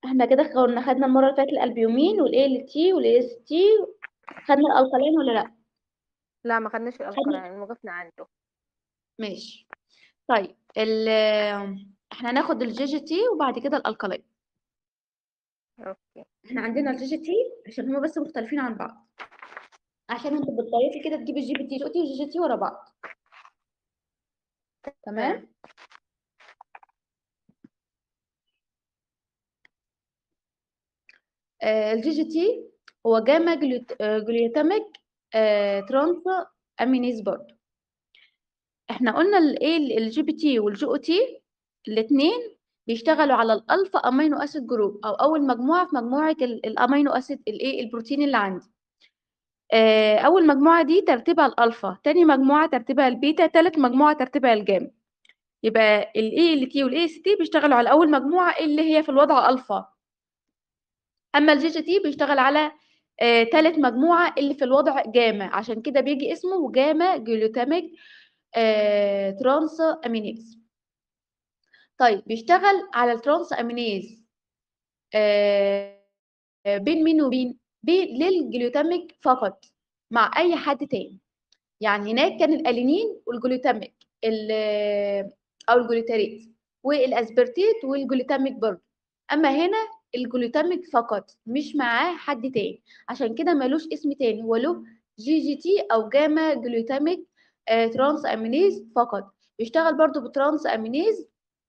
احنا كده كنا خدنا المره اللي فاتت الالبيومين والاي ال تي والاي اس تي خدنا الالقلين ولا لا لا ما خدناش القرآن وقفنا عنده ماشي طيب ال احنا هناخد الجي جي تي وبعد كده الالقلين اوكي احنا عندنا الجي جي تي عشان هما بس مختلفين عن بعض عشان انت بتضيفي كده تجيبي الجي بي تي تي والجي جي تي ورا بعض تمام آه الجي جي تي هو جاما جلوت- آه، جلوتاميك آه ترانس امينيز برضه احنا قلنا الايه الجي بي تي والجي او تي الاثنين بيشتغلوا على الالفا امينو اسيد جروب او اول مجموعه في مجموعه ال- الامينو اسيد الايه البروتين اللي عندي آه، اول مجموعه دي ترتيبها الالفا تاني مجموعه ترتيبها البيتا تالت مجموعه ترتيبها الجاما يبقى الاي ال تي والاي اس تي بيشتغلوا على اول مجموعه اللي هي في الوضع الفا اما الجي جي تي بيشتغل على آه، تالت مجموعه اللي في الوضع جاما عشان كده بيجي اسمه جاما جلوتاميك آه، ترانس امينيز طيب بيشتغل على الترانس امينيز آه، آه، بين مين وبين بين للجلوتاميك فقط مع اي حد تاني يعني هناك كان الالينين والجلوتاميك ال- او الجلوتاريت والاسبرتيت والجلوتاميك برضه اما هنا الجلوتاميك فقط مش معاه حد تاني عشان كده ملوش اسم تاني هو له جي جي تي او جاما جلوتاميك آه ترانس امينيز فقط بيشتغل برضه بترانس امينيز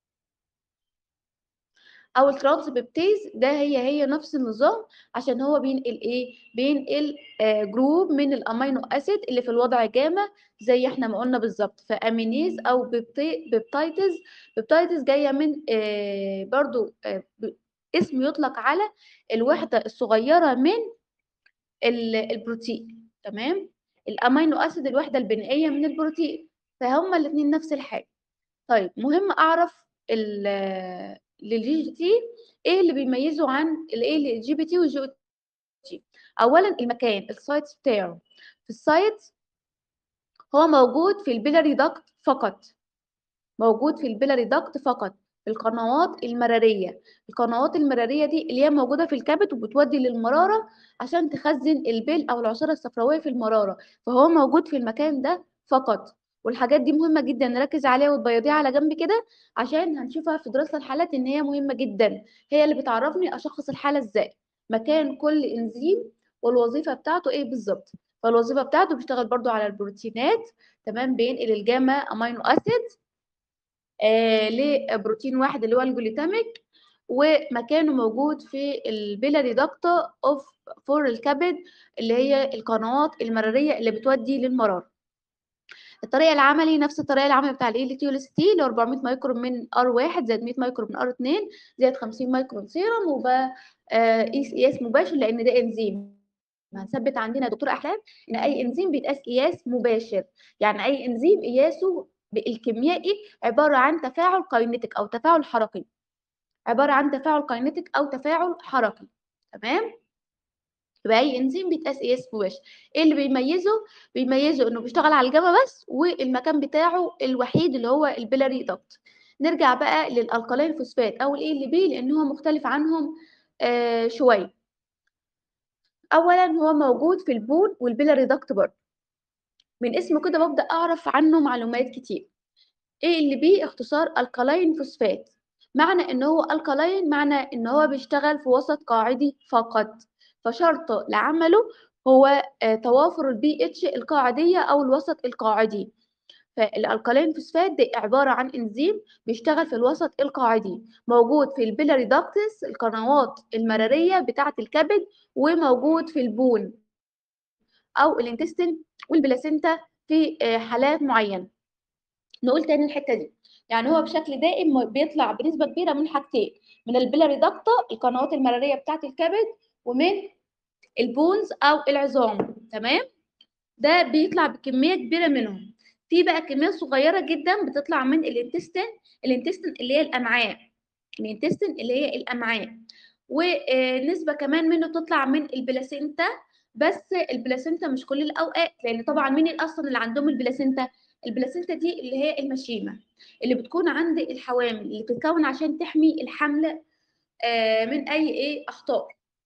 او الترانس بيبتيز ده هي هي نفس النظام عشان هو بينقل ايه بينقل آه جروب من الامينو اسيد اللي في الوضع جاما زي احنا ما قلنا بالظبط فامينيز او بيبتي بيبتايتز بيبتايتز جايه من آه برضو آه ب- اسم يطلق على الوحده الصغيره من ال- البروتين تمام الامينو اسيد الوحده البنائيه من البروتين فهما الاثنين نفس الحاجه طيب مهم اعرف ال للجي جي تي ايه اللي بيميزه عن الايه الجي بي تي والجي او تي اولا المكان السايت بتاعه في السايت هو موجود في البيلاري داكت فقط موجود في البيلاري داكت فقط في القنوات المراريه القنوات المراريه دي اللي هي موجوده في الكبد وبتودي للمراره عشان تخزن البيل او العصاره الصفراويه في المراره فهو موجود في المكان ده فقط والحاجات دي مهمه جدا نركز عليها وتبيضيها على جنب كده عشان هنشوفها في دراسه الحالات ان هي مهمه جدا هي اللي بتعرفني اشخص الحاله ازاي مكان كل انزيم والوظيفه بتاعته ايه بالظبط فالوظيفه بتاعته بيشتغل برضو على البروتينات تمام بينقل الجاما امينو اسيد آه لبروتين واحد اللي هو الجلوتاميك ومكانه موجود في البيلاري داكتا اوف فور الكبد اللي هي القنوات المراريه اللي بتودي للمراره الطريقه العملي نفس الطريقه العملي بتاع الاي تي والس تي اللي هو 400 مايكرون من ار 1 زائد 100 مايكرون من ار 2 زائد 50 مايكرون سيرم وبقى آه، قيس قياس مباشر لان ده انزيم هنثبت عندنا يا دكتور احلام ان اي انزيم بيتقاس قياس مباشر يعني اي انزيم قياسه الكيميائي عباره عن تفاعل كاينيتيك او تفاعل حركي عباره عن تفاعل كاينيتيك او تفاعل حركي تمام يبقى اي انزيم بيتقاس قياس مباشر ايه اللي بيميزه بيميزه انه بيشتغل على الجاما بس والمكان بتاعه الوحيد اللي هو البيلاري داكت نرجع بقى للالقلين فوسفات او الاي ال بي لان هو مختلف عنهم آه شويه اولا هو موجود في البول والبيلاري داكت برضه من اسمه كده ببدا اعرف عنه معلومات كتير ايه اللي بي اختصار الكالاين فوسفات معنى ان هو الكالاين معنى ان هو بيشتغل في وسط قاعدي فقط فشرط لعمله هو آه، توافر البي اتش القاعديه او الوسط القاعدي فالالكالين فوسفات دي عباره عن انزيم بيشتغل في الوسط القاعدي موجود في البيلاري داكتس القنوات المراريه بتاعه الكبد وموجود في البون او الانتستين والبلاسينتا في آه، حالات معينه نقول تاني الحته دي يعني هو بشكل دائم م- بيطلع بنسبه كبيره من حاجتين من البيلاري داكتا القنوات المراريه بتاعه الكبد ومن البونز او العظام تمام ده بيطلع بكميه كبيره منهم في بقى كميه صغيره جدا بتطلع من الانتستين الانتستين اللي هي الامعاء الانتستين اللي هي الامعاء ونسبه كمان منه تطلع من البلاسينتا بس البلاسينتا مش كل الاوقات لان طبعا مين اصلا اللي عندهم البلاسينتا البلاسينتا دي اللي هي المشيمه اللي بتكون عند الحوامل اللي بتتكون عشان تحمي الحمل آه، من اي ايه اخطاء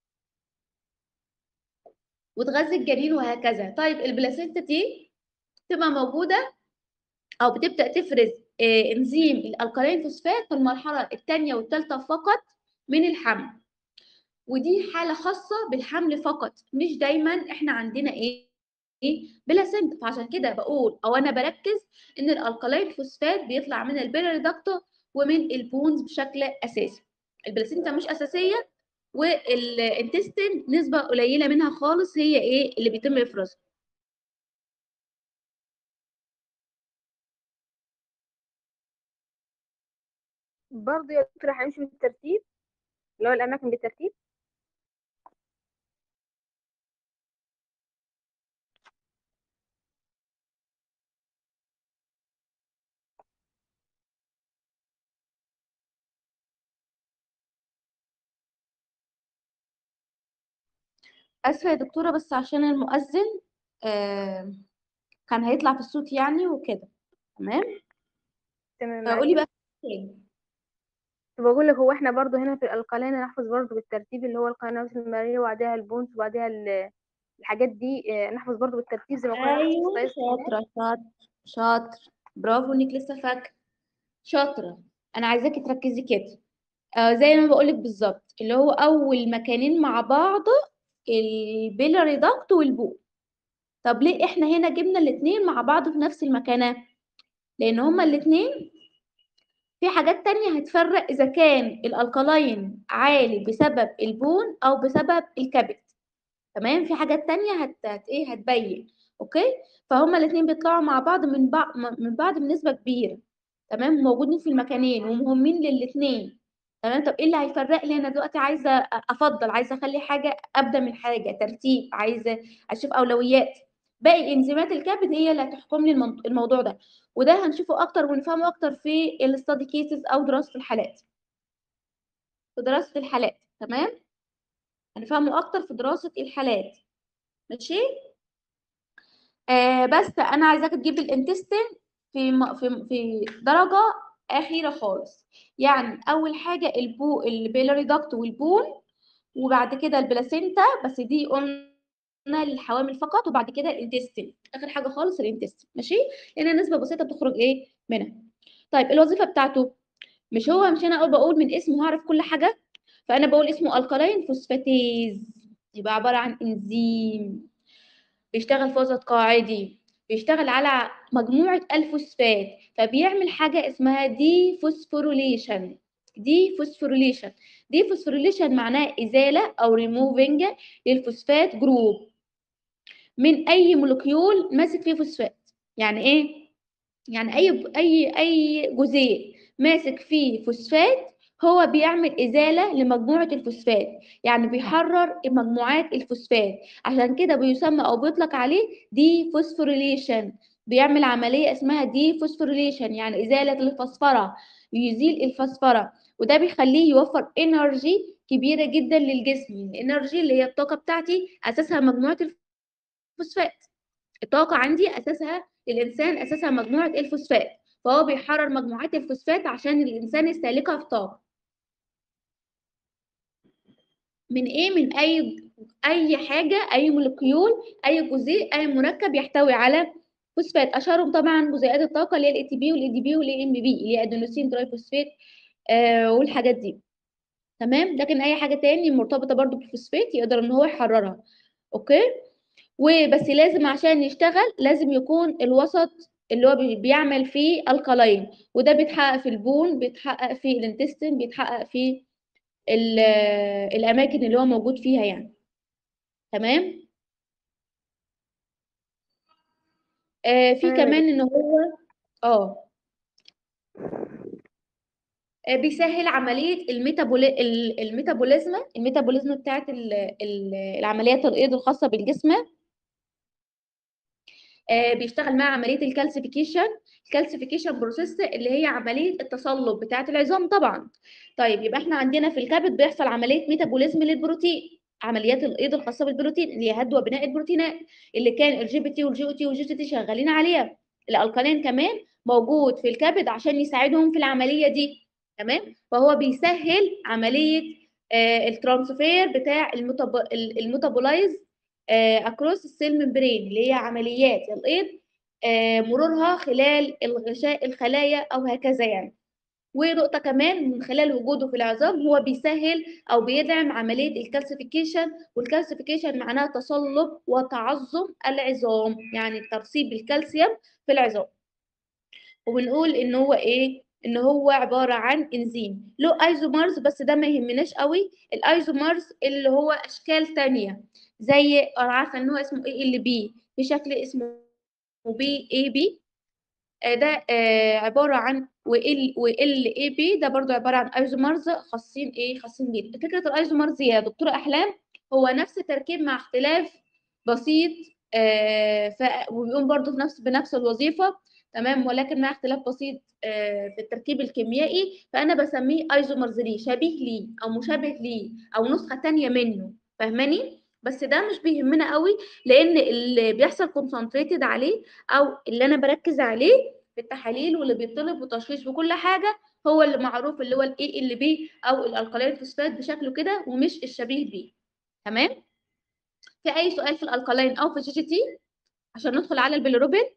وتغذي الجنين وهكذا طيب البلاسينتا دي تبقى موجوده او بتبدا تفرز آه، انزيم الالكالين فوسفات في المرحله الثانيه والثالثه فقط من الحمل ودي حاله خاصه بالحمل فقط مش دايما احنا عندنا ايه ايه بلاسينتا فعشان كده بقول او انا بركز ان الالكالين فوسفات بيطلع من البيريدكتو ومن البونز بشكل اساسي البلاسينتا مش اساسيه والانتستين نسبه قليله منها خالص هي ايه اللي بيتم افرازها برضه يا دكتور هنمشي بالترتيب اللي هو الأماكن بالترتيب اسفه يا دكتوره بس عشان المؤذن آه كان هيطلع في الصوت يعني وكده تمام تمام فقولي معاكي بقى تاني بقول لك هو احنا برضه هنا في القلين نحفظ برضه بالترتيب اللي هو القناة المائية وبعدها البونز وبعدها ال- الحاجات دي آه، نحفظ برضه بالترتيب زي ما كنا نحفظ ايوه خصائص الكائنات شاطره شاطر شاطر برافو انك لسه فاكره شاطره انا عايزاكي تركزي كده آه زي ما بقولك بالظبط اللي هو اول مكانين مع بعض البيلاري داكت والبول طب ليه احنا هنا جبنا الاتنين مع بعض في نفس المكانة لان هما الاتنين في حاجات تانية هتفرق اذا كان الالكالاين عالي بسبب البون او بسبب الكبد تمام في حاجات تانية هت... هت... ايه هتبين اوكي فهما الاتنين بيطلعوا مع بعض من بعض من بعض بنسبة كبيرة تمام موجودين في المكانين ومهمين للاتنين تمام طب ايه اللي هيفرق لي انا دلوقتي عايزه افضل عايزه اخلي حاجه ابدا من حاجه ترتيب عايزه اشوف اولويات باقي انزيمات الكبد هي اللي هتحكم لي المن- الموضوع ده وده هنشوفه اكتر ونفهمه اكتر في الاستادي كيسز او دراسه الحالات في دراسه الحالات تمام هنفهمه اكتر في دراسه الحالات ماشي آه بس انا عايزاك تجيب الانتستين في م- في في درجه اخيره خالص يعني اول حاجه البو البيلاري داكت والبون وبعد كده البلاسينتا بس دي قلنا للحوامل فقط وبعد كده الانتستين اخر حاجه خالص الانتستين ماشي لان نسبه بسيطه بتخرج ايه منها طيب الوظيفه بتاعته مش هو مش انا اول بقول من اسمه هعرف كل حاجه فانا بقول اسمه الكالين فوسفاتيز يبقى عباره عن انزيم بيشتغل في وسط قاعدي بيشتغل على مجموعة الفوسفات فبيعمل حاجة اسمها دي فوسفوريليشن دي فوسفوريليشن دي فوسفوريليشن معناه إزالة أو ريموفينج للفوسفات جروب من أي مولكيول ماسك فيه فوسفات يعني إيه؟ يعني أي أي أي جزيء ماسك فيه فوسفات هو بيعمل إزالة لمجموعة الفوسفات يعني بيحرر مجموعات الفوسفات عشان كده بيسمى أو بيطلق عليه دي فوسفوريليشن بيعمل عملية اسمها دي فوسفوريليشن يعني إزالة الفسفرة يزيل الفسفرة وده بيخليه يوفر انرجي كبيرة جدا للجسم الانرجي اللي هي الطاقة بتاعتي أساسها مجموعة الفوسفات الطاقة عندي أساسها الإنسان أساسها مجموعة الفوسفات فهو بيحرر مجموعات الفوسفات عشان الإنسان يستهلكها في طاقة من ايه من اي اي حاجه اي مولكيول اي جزيء اي مركب يحتوي على فوسفات اشهرهم طبعا جزيئات الطاقه اللي هي الاي تي بي والاي دي بي والاي ام بي اللي هي ادينوسين ترايفوسفات آه والحاجات دي تمام لكن اي حاجه تاني مرتبطه برضو بالفوسفات يقدر ان هو يحررها اوكي وبس لازم عشان يشتغل لازم يكون الوسط اللي هو بي- بيعمل فيه الكالاين وده بيتحقق في البون بيتحقق في الانتستين بيتحقق في ال- الاماكن اللي هو موجود فيها يعني تمام آه في تمام يا كمان ان هو اه آه، بيسهل عمليه الميتابولي ال- الميتابوليزم الميتابوليزم بتاعت ال- ال- العمليات الايض الخاصه بالجسم آه، بيشتغل مع عمليه الكالسيفيكيشن الكالسيفيكيشن بروسيس اللي هي عمليه التصلب بتاعه العظام طبعا طيب يبقى احنا عندنا في الكبد بيحصل عمليه ميتابوليزم للبروتين عمليات الايض الخاصه بالبروتين اللي هي هدوء بناء البروتينات اللي كان الجي بي تي والجي او تي والجي تي تي شغالين عليها الالكالين كمان موجود في الكبد عشان يساعدهم في العمليه دي تمام فهو بيسهل عمليه آه الترانسفير بتاع الميتاب... الميتابولايز اكروس السيل ممبرين اللي هي عمليات الايض آه مرورها خلال الغشاء الخلايا او هكذا يعني ونقطة كمان من خلال وجوده في العظام هو بيسهل أو بيدعم عملية الكالسيفيكيشن والكالسيفيكيشن معناها تصلب وتعظم العظام يعني ترسيب الكالسيوم في العظام وبنقول إن هو إيه؟ إن هو عبارة عن إنزيم له ايزومرز بس ده ما يهمناش قوي الايزومرز اللي هو أشكال تانية زي أنا عارفة إن هو اسمه إيه ال بي في شكل اسمه بي اي بي ده آه عبارة عن وال وال اي بي ده برضو عبارة عن ايزومرز خاصين ايه خاصين جدا فكرة الايزومرز يا دكتورة احلام هو نفس التركيب مع اختلاف بسيط آه ف... وبيقوم برضو في نفس بنفس الوظيفة تمام ولكن مع اختلاف بسيط آه في التركيب الكيميائي فانا بسميه ايزومرز ليه شبيه ليه او مشابه ليه او نسخة تانية منه فاهماني بس ده مش بيهمنا قوي لان اللي بيحصل كونسنتريتد عليه او اللي انا بركز عليه في التحاليل واللي بيطلب وتشخيص وكل حاجه هو اللي معروف اللي هو الاي ال بي او الالقلين فوسفات بشكله كده ومش الشبيه بيه تمام في اي سؤال في الالقلين او في الجي جي تي عشان ندخل على البيليروبين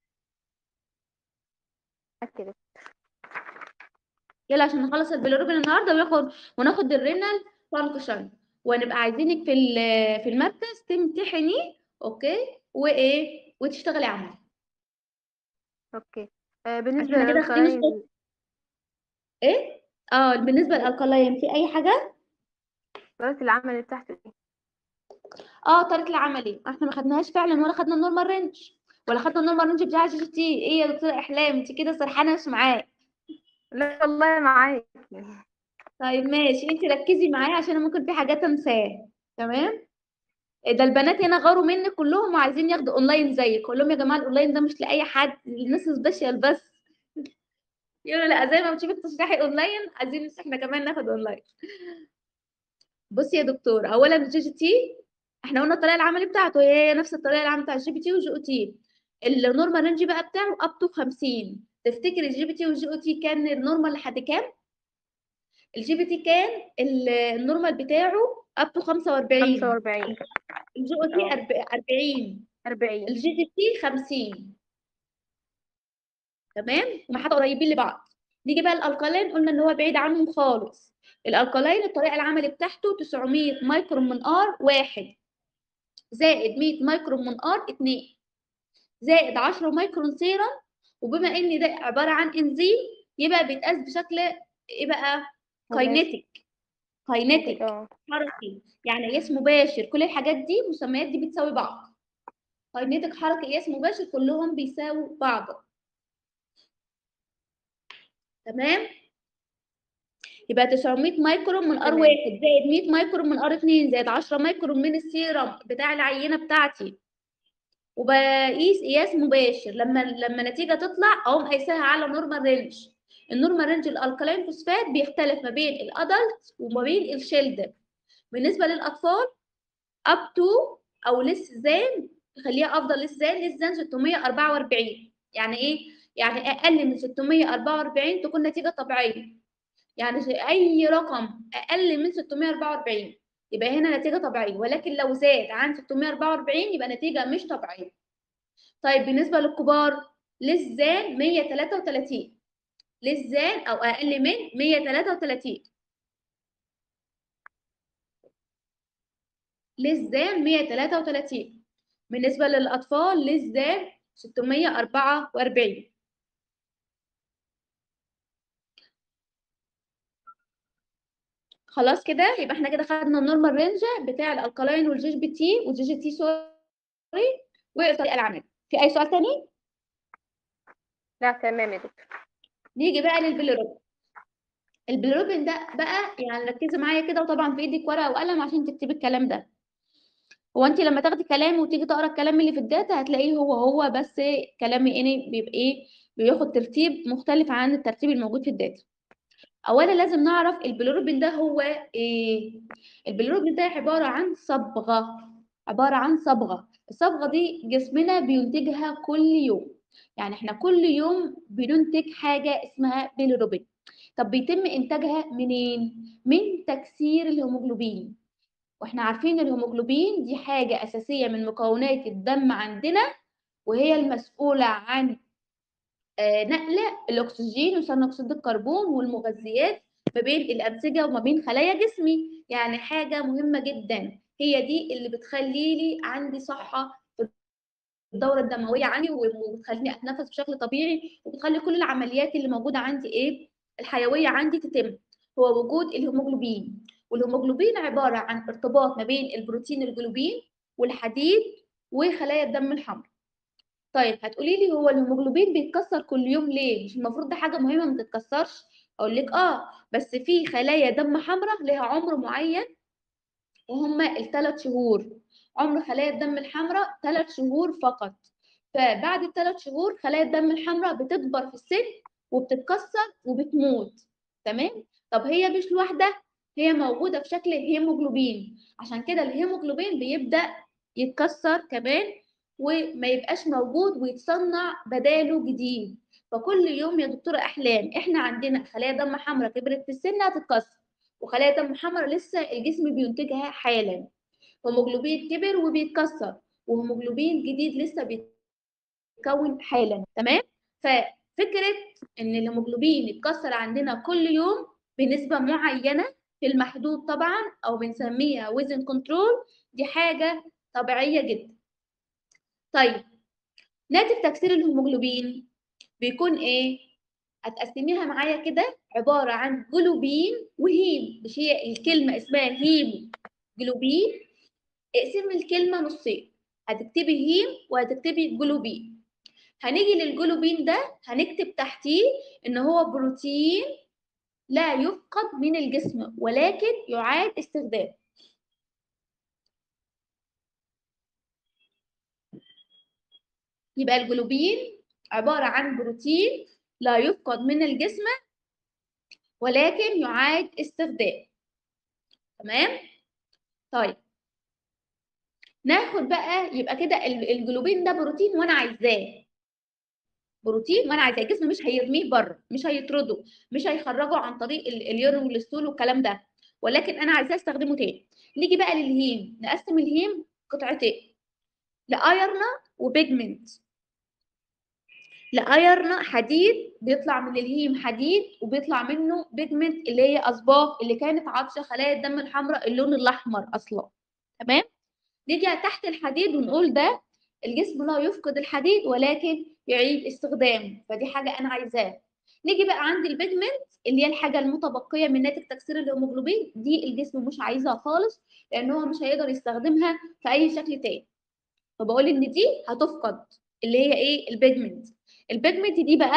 كده يلا عشان نخلص البيليروبين النهارده وناخد وناخد الرينال فانكشن ونبقى عايزينك في في المركز تمتحني اوكي وايه وتشتغلي عملي اوكي آه بالنسبة احنا كده واخدين للقلائن الصوت. ايه اه بالنسبه للالقلين في اي حاجه طريقة العمل بتاعته ايه اه طريقه العملي احنا ما خدناهاش فعلا ولا خدنا النورمال رينج ولا خدنا النورمال رينج بتاع جي جي تي ايه يا دكتوره احلام انت كده سرحانه مش معايا لا والله معاك طيب ماشي انت ركزي معايا عشان أنا ممكن في حاجات انساها تمام ده البنات هنا غاروا مني كلهم وعايزين ياخدوا اونلاين زيك اقول لهم يا جماعه الاونلاين ده مش لاي حد للناس سبيشال بس يقولوا لا زي ما بتشوفي تشرحي اونلاين عايزين احنا كمان ناخد اونلاين بصي يا دكتور اولا الجي جي تي احنا قلنا الطريقه العملي بتاعته هي نفس الطريقه العمليه بتاع الجي بي تي والجي او تي النورمال رينج بقى بتاعه اب تو 50 تفتكري الجي بي تي والجي او تي كان النورمال لحد كام الجي بي تي كان ال- النورمال بتاعه اب تو 45 45 الجي او تي اه. 40 40 الجي دي تي 50 تمام هما حتى قريبين لبعض نيجي بقى الالقلين قلنا ان هو بعيد عنهم خالص الالقلين الطريقه العملي بتاعته 900 مايكرون من ار واحد زائد 100 مايكرون من ار 2 زائد 10 مايكرون سيرم وبما ان ده عباره عن انزيم يبقى بيتقاس بشكل ايه بقى كاينيتيك كاينيتيك اه حركي يعني قياس مباشر كل الحاجات دي مسميات دي بتساوي بعض كاينيتيك حركي قياس مباشر كلهم بيساووا بعض تمام يبقى 900 مايكرون من ار تمام. واحد زائد 100 مايكرون من ار 2 زائد 10 مايكرون من السيرم بتاع العينه بتاعتي وبقيس قياس مباشر لما لما النتيجه تطلع اقوم قايساها على نورمال رينج النورمال رينج الالكالين فوسفات بيختلف ما بين الادلت وما بين الشيلد بالنسبه للاطفال اب تو او ليس زان خليها افضل ليس زان ليس زان 644 يعني ايه يعني اقل من 644 تكون نتيجه طبيعيه يعني ش- اي رقم اقل من 644 يبقى هنا نتيجه طبيعيه ولكن لو زاد عن 644 يبقى نتيجه مش طبيعيه طيب بالنسبه للكبار ليس زان 133 ليس زان او اقل من 133 ليس زان 133 بالنسبه للاطفال ليس زان 644 خلاص كده يبقى احنا كده خدنا النورمال رينج بتاع الالكالاين والجي بي تي والجي جي تي سوري والطريقه العمليه في اي سؤال تاني لا تمام يا دكتور نيجي بقى للبيليروبين البيليروبين ده بقى يعني ركزي معايا كده وطبعا في ايدك ورقه وقلم عشان تكتبي الكلام ده هو انت لما تاخدي كلامي وتيجي تقرا الكلام اللي في الداتا هتلاقيه هو هو بس كلامي ايه بيبقى ايه بياخد ترتيب مختلف عن الترتيب الموجود في الداتا اولا لازم نعرف البيليروبين ده هو ايه البيليروبين ده عباره عن صبغه عباره عن صبغه الصبغه دي جسمنا بينتجها كل يوم يعني احنا كل يوم بننتج حاجه اسمها بيليروبين طب بيتم انتاجها منين من تكسير الهيموجلوبين واحنا عارفين الهيموجلوبين دي حاجة أساسية من مكونات الدم عندنا وهي المسؤولة عن آه، نقل الأكسجين وثاني أكسيد الكربون والمغذيات ما بين الأنسجة وما بين خلايا جسمي يعني حاجة مهمة جدا هي دي اللي بتخلي لي عندي صحة في الدورة الدموية عندي وبتخليني أتنفس بشكل طبيعي وبتخلي كل العمليات اللي موجودة عندي إيه الحيوية عندي تتم هو وجود الهيموجلوبين والهيموجلوبين عبارة عن ارتباط ما بين البروتين الجلوبين والحديد وخلايا الدم الحمراء طيب هتقولي لي هو الهيموجلوبين بيتكسر كل يوم ليه مش المفروض ده حاجة مهمة ما تتكسرش اقول لك اه بس في خلايا دم حمراء لها عمر معين وهما الثلاث شهور عمر خلايا الدم الحمراء ثلاث شهور فقط فبعد الثلاث شهور خلايا الدم الحمراء بتكبر في السن وبتتكسر وبتموت تمام طب هي مش لوحدها هي موجودة في شكل هيموجلوبين عشان كده الهيموجلوبين بيبدأ يتكسر كمان وما يبقاش موجود ويتصنع بداله جديد فكل يوم يا دكتورة أحلام إحنا عندنا خلايا دم حمراء كبرت في السن هتتكسر وخلايا دم حمراء لسه الجسم بينتجها حالا هيموجلوبين كبر وبيتكسر وهيموجلوبين جديد لسه بيتكون حالا تمام ففكرة إن الهيموجلوبين يتكسر عندنا كل يوم بنسبة معينة في المحدود طبعا أو بنسميها وزن كنترول دي حاجة طبيعية جدا طيب ناتج تكسير الهيموجلوبين بيكون ايه هتقسميها معايا كده عبارة عن جلوبين وهيم مش هي الكلمة اسمها هيم جلوبين اقسمي الكلمة نصين هتكتبي هيم وهتكتبي جلوبين هنيجي للجلوبين ده هنكتب تحتيه ان هو بروتين لا يفقد من الجسم ولكن يعاد استخدامه يبقى الجلوبين عبارة عن بروتين لا يفقد من الجسم ولكن يعاد استخدامه تمام طيب ناخد بقى يبقى كده الجلوبين ده بروتين وانا عايزاه بروتين وانا عايزاه الجسم مش هيرميه بره مش هيطرده مش هيخرجه عن طريق اليورين والستول والكلام ده ولكن انا عايزاه استخدمه تاني نيجي بقى للهيم نقسم الهيم قطعتين لايرنا وبيجمنت لايرنا حديد بيطلع من الهيم حديد وبيطلع منه بيجمنت اللي هي اصباغ اللي كانت عاطشه خلايا الدم الحمراء اللون الاحمر اصلا تمام نيجي تحت الحديد ونقول ده الجسم لا يفقد الحديد ولكن يعيد استخدامه فدي حاجه انا عايزاها نيجي بقى عند البيجمنت اللي هي الحاجه المتبقيه من ناتج تكسير الهيموجلوبين دي الجسم مش عايزها خالص لان هو مش هيقدر يستخدمها في اي شكل تاني فبقول ان دي هتفقد اللي هي ايه البيجمنت البيجمنت دي بقى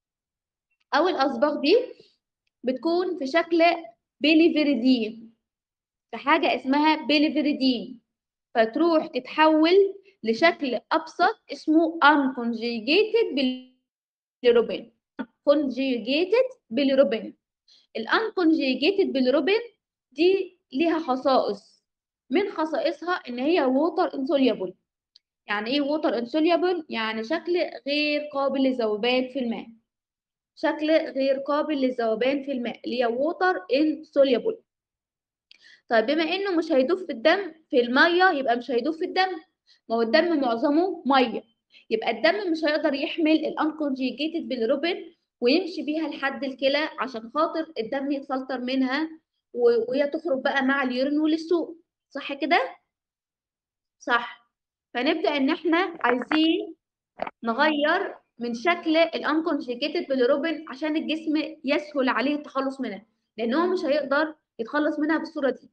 او الاصباغ دي بتكون في شكل بيليفيريدين في حاجه اسمها بيليفيريدين فتروح تتحول لشكل ابسط اسمه unconjugated bilirubin conjugated bilirubin الانكونجيجيتد bilirubin دي ليها خصائص من خصائصها ان هي water insoluble يعني ايه water insoluble يعني شكل غير قابل للذوبان في الماء شكل غير قابل للذوبان في الماء اللي هي water insoluble طيب بما انه مش هيدوب في الدم في الميه يبقى مش هيدوب في الدم ما هو الدم معظمه ميه يبقى الدم مش هيقدر يحمل الانكونجيجيتد بالروبين ويمشي بيها لحد الكلى عشان خاطر الدم يتفلتر منها وهي تخرج بقى مع اليورين والسوق صح كده صح فنبدا ان احنا عايزين نغير من شكل الانكونجيجيتد بالروبين عشان الجسم يسهل عليه التخلص منها لان هو مش هيقدر يتخلص منها بالصوره دي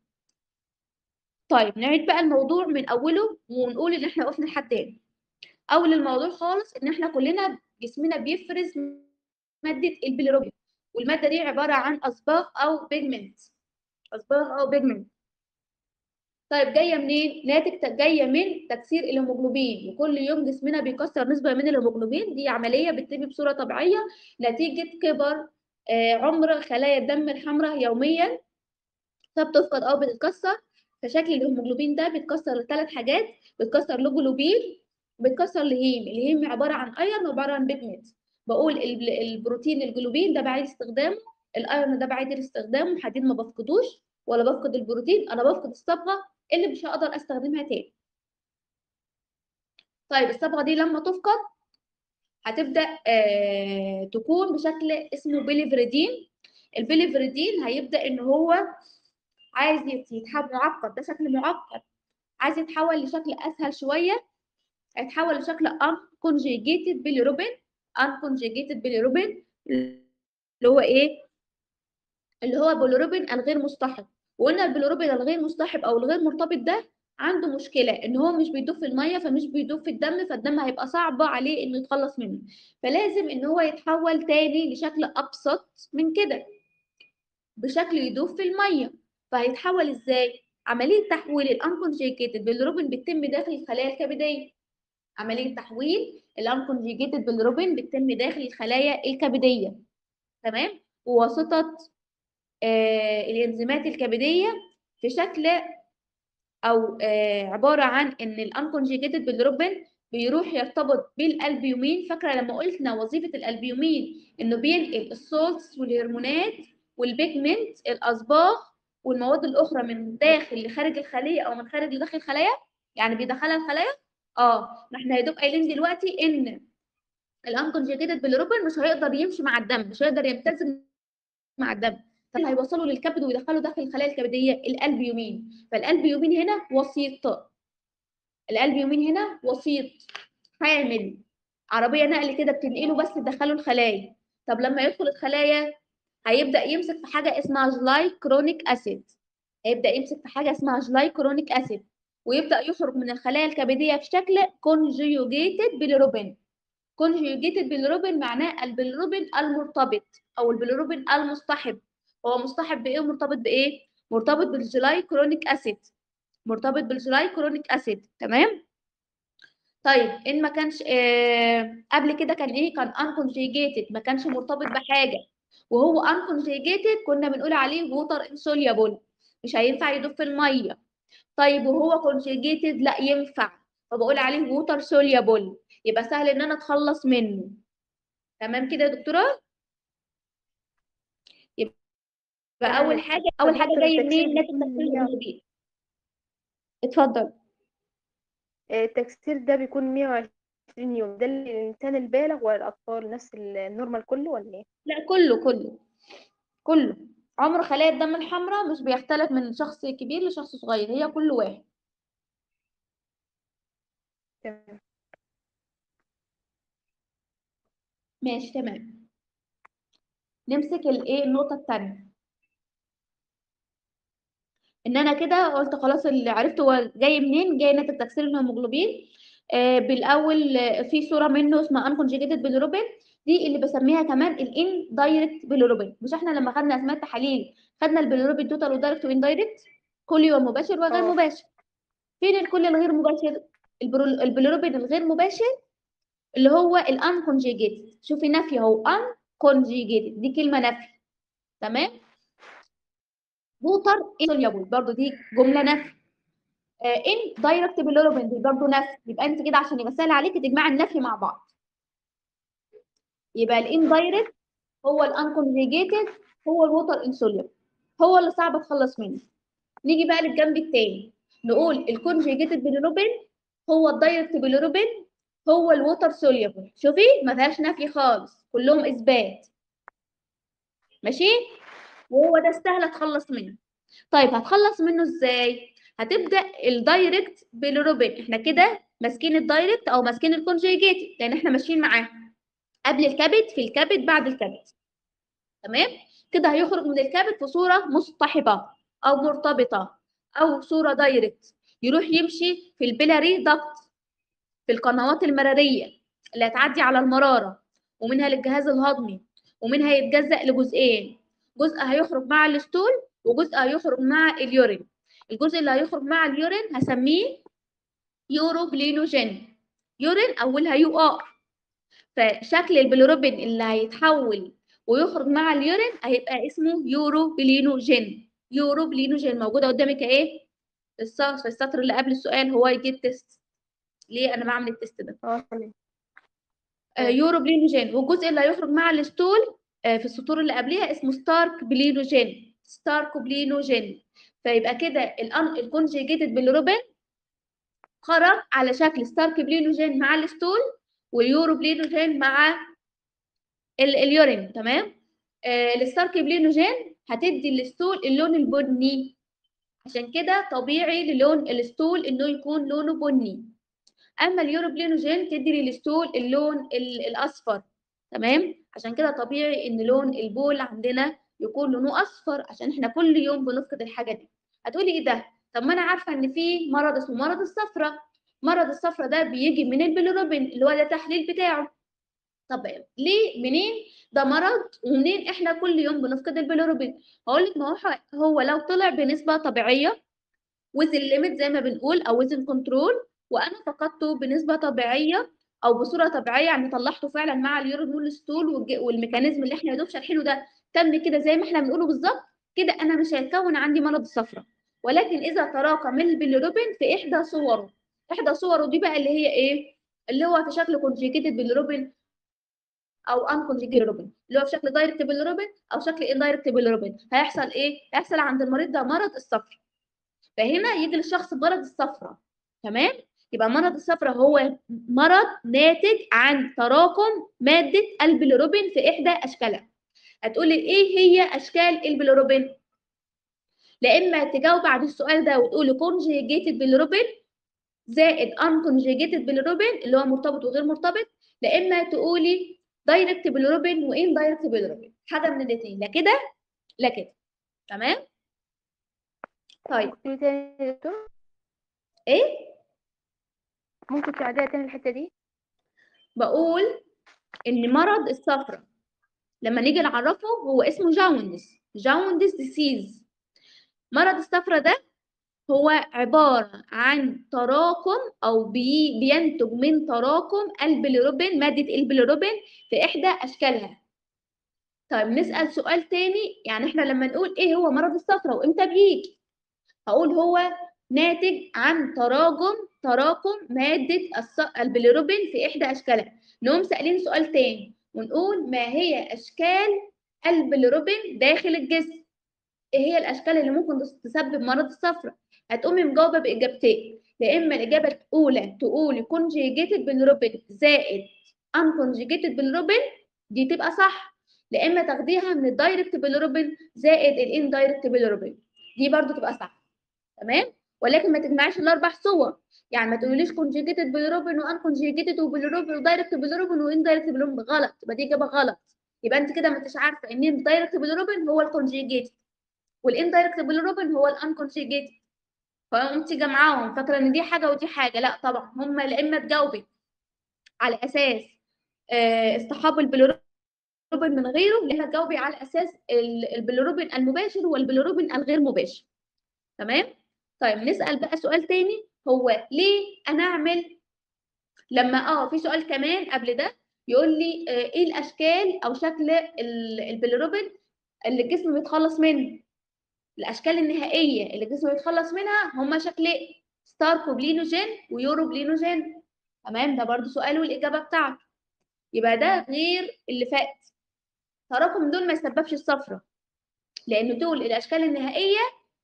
طيب نعيد بقى الموضوع من اوله ونقول ان احنا وقفنا لحد تاني اول الموضوع خالص ان احنا كلنا جسمنا بيفرز ماده البيليروبين والماده دي عباره عن اصباغ او بيجمنت اصباغ او بيجمنت طيب جايه منين ناتج جايه من تكسير الهيموجلوبين وكل يوم جسمنا بيكسر نسبه من الهيموجلوبين دي عمليه بتتم بصوره طبيعيه نتيجه كبر عمر خلايا الدم الحمراء يوميا فبتفقد او بتتكسر فشكل الهيموجلوبين ده بيتكسر لثلاث حاجات بيتكسر لجلوبين وبيتكسر لهيم الهيم عباره عن ايرون وعباره عن بيجمنت بقول البروتين الجلوبين ده بعيد استخدامه الايرون ده بعيد الاستخدام والحديد ما بفقدوش ولا بفقد البروتين انا بفقد الصبغه اللي مش هقدر استخدمها تاني طيب الصبغه دي لما تفقد هتبدا آه تكون بشكل اسمه بيليفريدين البيليفريدين هيبدا ان هو عايز يتحول معقد ده شكل معقد عايز يتحول لشكل اسهل شويه هيتحول لشكل unconjugated bilirubin unconjugated bilirubin اللي هو ايه اللي هو bilirubin الغير مصطحب وقلنا البيليروبين الغير مصطحب او الغير مرتبط ده عنده مشكله ان هو مش بيدوب في الميه فمش بيدوب في الدم فالدم هيبقى صعب عليه انه يتخلص منه فلازم ان هو يتحول تاني لشكل ابسط من كده بشكل يدوب في الميه فهيتحول ازاي عمليه تحويل الانكونجيجيتد بالروبين بتتم داخل الخلايا الكبديه عمليه تحويل الانكونجيجيتد بالروبين بتتم داخل الخلايا الكبديه تمام بواسطه آه الانزيمات الكبديه في شكل او آه عباره عن ان الانكونجيجيتد بالروبين بيروح يرتبط بالالبيومين فاكره لما قلنا وظيفه الالبيومين انه بينقل السولتس والهرمونات والبيجمنت الاصباغ والمواد الاخرى من داخل لخارج الخليه او من خارج لداخل الخلايا يعني بيدخلها الخلايا اه ما احنا يا دوب قايلين دلوقتي ان الانكونجيجيتد بالروبين مش هيقدر يمشي مع الدم مش هيقدر يمتزج مع الدم هيوصلوا للكبد ويدخلوا داخل الخلايا الكبديه الالبيومين فالالبيومين هنا وسيط الالبيومين هنا وسيط حامل عربيه نقل كده بتنقله بس تدخله الخلايا طب لما يدخل الخلايا هيبدا يمسك في حاجه اسمها جلايكرونيك اسيد هيبدا يمسك في حاجه اسمها جلايكرونيك اسيد ويبدا يخرج من الخلايا الكبديه في شكل كونجيوجيتد بالروبين كونجيوجيتد بالروبين معناه البيلروبين المرتبط او البيلروبين المصطحب هو مصطحب بايه ومرتبط بايه مرتبط بالجلايكرونيك اسيد مرتبط بالجلايكرونيك اسيد تمام طيب ان ما كانش آه قبل كده كان ايه كان انكونجيجيتد ما كانش مرتبط بحاجه وهو انكونجيجيتد كنا بنقول عليه ووتر انسوليبل مش هينفع يدوب في الميه طيب وهو كونجيجيتد لا ينفع فبقول عليه ووتر سوليبل يبقى سهل ان انا اتخلص منه تمام كده يا دكتوره يبقى اول حاجه اول حاجه جاي منين ناتج تكسير الهيموجلوبين اتفضل التكسير ده بيكون 120 يوم ده للإنسان البالغ ولا الأطفال نفس النورمال كله ولا إيه؟ لا كله كله كله عمر خلايا الدم الحمراء مش بيختلف من شخص كبير لشخص صغير هي كل واحد تمام ماشي تمام نمسك الايه النقطة التانية ان انا كده قلت خلاص اللي عرفت هو جاي منين جاي ناتج تكسير الهيموجلوبين آه بالاول آه، في صورة منه اسمها انكونجيجيتد بالروبين دي اللي بسميها كمان الان دايركت بالروبين مش احنا لما خدنا اسماء التحاليل خدنا البيلروبين توتال ودايركت وان دايركت كلي ومباشر وغير اه. مباشر فين الكل الغير مباشر البرو- البيلروبين الغير مباشر اللي هو الانكونجيجيتد شوفي نفي اهو انكونجيجيتد دي كلمه نفي تمام ووتر insoluble برضو دي جمله نفي ان دايركت بالروبين دي برضو نفي يبقى انت كده عشان يبقى سهل عليكي تجمعي النفي مع بعض يبقى الان دايركت هو الانكونجيجيتد هو الووتر insoluble هو اللي صعب اتخلص منه نيجي بقى للجنب التاني نقول الكونجيجيتد بالروبين هو الدايركت بالروبين هو الووتر سوليبل شوفي ما فيهاش نفي خالص كلهم اثبات ماشي وهو ده السهل اتخلص منه طيب هتخلص منه ازاي هتبدا الدايركت بالروبين احنا كده ماسكين الدايركت او ماسكين الكونجيجيتد لان احنا ماشيين معاه قبل الكبد في الكبد بعد الكبد تمام كده هيخرج من الكبد في صوره مصطحبه او مرتبطه او صوره دايركت يروح يمشي في البيلاري داكت في القنوات المراريه اللي هتعدي على المراره ومنها للجهاز الهضمي ومنها يتجزأ لجزئين جزء هيخرج مع الستول وجزء هيخرج مع اليورين الجزء اللي هيخرج مع اليورين هسميه يوروبلينوجين يورين اولها يو ار فشكل البيلروبين اللي هيتحول ويخرج مع اليورين هيبقى اسمه يوروبلينوجين يوروبلينوجين موجوده قدامك ايه في السطر في السطر اللي قبل السؤال هو يجيب تيست ليه انا بعمل التيست ده اه تمام آه، يوروبلينوجين والجزء اللي هيخرج مع الستول آه، في السطور اللي قبليها اسمه ستارك بلينوجين ستارك بلينوجين فيبقى كده الكونجيجيتد بالروبين خرج على شكل ستارك بلينوجين مع الستول واليورو بلينوجين مع ال- اليورين تمام آه الستارك بلينوجين هتدي الستول اللون البني عشان كده طبيعي للون الستول انه يكون لونه بني اما اليوروبلينوجين تدي للستول اللون ال- الاصفر تمام عشان كده طبيعي ان لون البول عندنا يكون لونه اصفر عشان احنا كل يوم بنفقد الحاجه دي هتقولي ايه ده طب ما انا عارفه ان في مرض اسمه مرض الصفرة مرض الصفرة ده بيجي من البيليروبين اللي هو ده التحليل بتاعه طب ليه منين ده مرض ومنين احنا كل يوم بنفقد البيليروبين هقول لك ما هو هو لو طلع بنسبه طبيعيه وزن ليميت زي ما بنقول او وزن كنترول وانا فقدته بنسبه طبيعيه او بصوره طبيعيه يعني طلعته فعلا مع اليورين والستول والج- والميكانيزم اللي احنا يا دوب شارحينه ده تم كده زي ما احنا بنقوله بالظبط كده انا مش هيتكون عندي مرض الصفرة ولكن اذا تراكم البيليروبين في احدى صوره احدى صوره دي بقى اللي هي ايه اللي هو في شكل كونجيجيتد بالروبين او ان كونجيجيتد بالروبين اللي هو في شكل دايركت بالروبين او شكل اندايركت بالروبين هيحصل ايه هيحصل عند المريض ده مرض الصفرة فهنا يجي للشخص مرض الصفرة تمام يبقى مرض الصفرة هو مرض ناتج عن تراكم مادة البيليروبين في إحدى أشكالها هتقولي إيه هي أشكال البيليروبين لا إما تجاوب على السؤال ده وتقولي conjugated bilirubin زائد unconjugated bilirubin اللي هو مرتبط وغير مرتبط لا إما تقولي direct bilirubin و indirect bilirubin حاجة من الاتنين لا كده لا كده تمام طيب ممكن تاني يا دكتور إيه ممكن تعيديها تاني الحتة دي بقول ان مرض الصفرة لما نيجي نعرفه هو اسمه جاوندس جاوندس ديسيز مرض الصفرة ده هو عبارة عن تراكم أو بي بينتج من تراكم البيليروبين مادة البيليروبين في إحدى أشكالها طيب نسأل سؤال تاني يعني إحنا لما نقول إيه هو مرض الصفرة وإمتى بيجي هقول هو ناتج عن تراكم تراكم مادة الص- البيليروبين في إحدى أشكالها نقوم سائلين سؤال تاني ونقول ما هي أشكال البيليروبين داخل الجسم إيه هي الأشكال اللي ممكن تس- تسبب مرض الصفرة هتقومي مجاوبة بإجابتين يا إما الإجابة الأولى تقولي conjugated bilirubin زائد unconjugated bilirubin دي تبقى صح يا إما تاخديها من الدايركت bilirubin زائد الاندايركت bilirubin دي برضو تبقى صح تمام ولكن ما تجمعيش الاربع صور يعني ما تقوليش conjugated bilirubin وان conjugated وبيليروبين ودايركت bilirubin واندايركت bilirubin غلط يبقى دي اجابه غلط يبقى انت كده ما انتش عارفه ان الدايركت bilirubin هو الكونجيجيتد والاندايركت bilirubin هو الانكونجيجيتد فانت جمعاهم فاكره ان دي حاجه ودي حاجه لا طبعا هم لا اما تجاوبي على اساس آه، اصطحاب البيليروبين من غيره لا اما تجاوبي على اساس ال- البيليروبين المباشر والبيليروبين الغير مباشر تمام طيب نسال بقى سؤال تاني هو ليه انا اعمل لما اه في سؤال كمان قبل ده يقول لي آه، ايه الاشكال او شكل ال- البيليروبين اللي الجسم بيتخلص منه الاشكال النهائيه اللي الجسم بيتخلص منها هما شكلين ستاركوبلينوجين ويوروبلينوجين تمام ده برضو سؤال والاجابه بتاعته يبقى ده غير اللي فات تراكم دول ما يسببش الصفرة لانه دول الاشكال النهائيه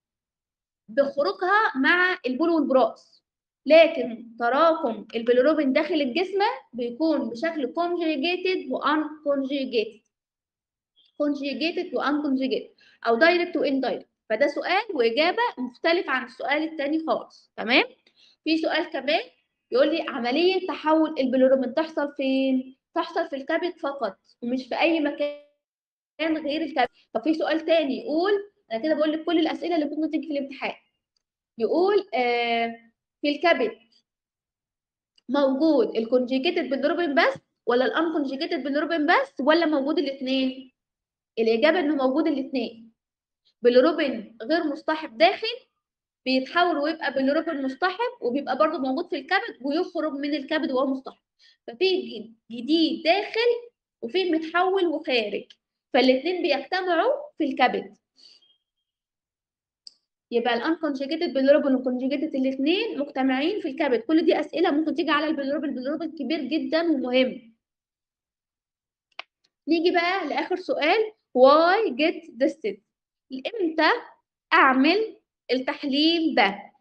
بخروجها مع البول والبراز لكن تراكم البيليروبين داخل الجسم بيكون بشكل conjugated وان conjugated conjugated وان conjugated او دايركت واندايركت فده سؤال واجابه مختلف عن السؤال التاني خالص تمام في سؤال كمان يقول لي عمليه تحول البيليروبين تحصل فين تحصل في الكبد فقط ومش في اي مكان غير الكبد طب في سؤال تاني يقول انا كده بقول لك كل الاسئله اللي ممكن تيجي في الامتحان يقول آه في الكبد موجود الكونجيجيتد بالروبين بس ولا الانكونجيجيتد بالروبين بس ولا موجود الاثنين الاجابه انه موجود الاثنين بالروبين غير مصطحب داخل بيتحول ويبقى بالروبين مصطحب وبيبقى برضه موجود في الكبد ويخرج من الكبد وهو مصطحب ففي ج- جديد داخل وفي متحول وخارج فالاثنين بيجتمعوا في الكبد يبقى الانكونجيجيتد بالروبين والكونجيجيتد الاثنين مجتمعين في الكبد كل دي اسئله ممكن تيجي على البيلروبين البيلروبين كبير جدا ومهم نيجي بقى لاخر سؤال why get tested امتى اعمل التحليل ده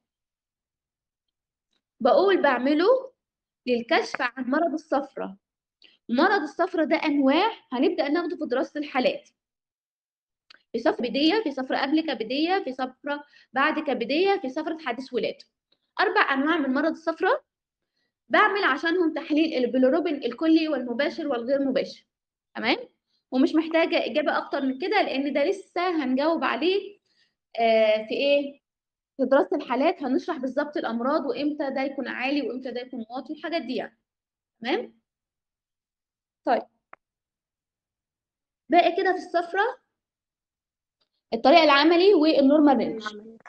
بقول بعمله للكشف عن مرض الصفرة مرض الصفرة ده انواع هنبدا ناخده في دراسه الحالات في صفرة كبدية في صفرة قبل كبدية في صفرة بعد كبدية في صفرة حادث ولادة أربع أنواع من مرض الصفرة بعمل عشانهم تحليل البيلوروبين الكلي والمباشر والغير مباشر تمام ومش محتاجة إجابة أكتر من كده لأن ده لسه هنجاوب عليه آه في إيه في دراسة الحالات هنشرح بالظبط الأمراض وإمتى ده يكون عالي وإمتى ده يكون واطي والحاجات دي يعني تمام طيب باقي كده في الصفرة الطريقة العملي والنورمال رينج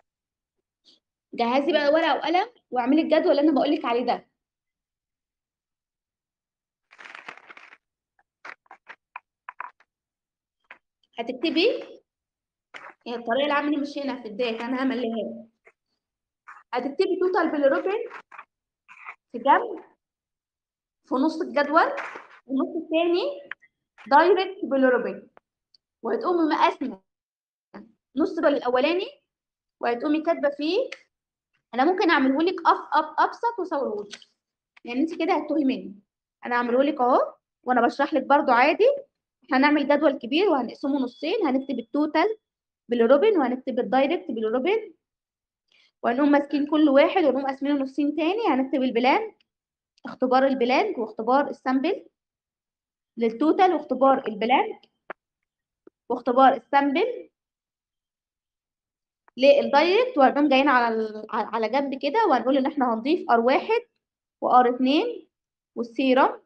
جهزي بقى ورقة وقلم واعملي الجدول اللي أنا بقولك عليه ده هتكتبي هي الطريقة العملي مش هنا في الداتا أنا همليها هتكتبي توتال بيليروبين في جنب في نص الجدول والنص التاني دايركت بيليروبين وهتقومي مقاسمة نص الجدول الأولاني وهتقومي كاتبة فيه أنا ممكن أعمله لك أب أب أبسط وأصوره لك يعني أنت كده هتتوهي مني أنا هعمله لك أهو وأنا بشرح لك برضو عادي هنعمل جدول كبير وهنقسمه نصين هنكتب التوتال بالروبن وهنكتب الدايركت بالروبن وهنقوم ماسكين كل واحد ونقوم قاسمينه نصين تاني هنكتب البلان اختبار البلانك واختبار السامبل للتوتال واختبار البلانك واختبار السامبل للدايركت وهنقوم جايين على ال- على جنب كده وهنقول ان احنا هنضيف ار واحد وار اتنين والسيرم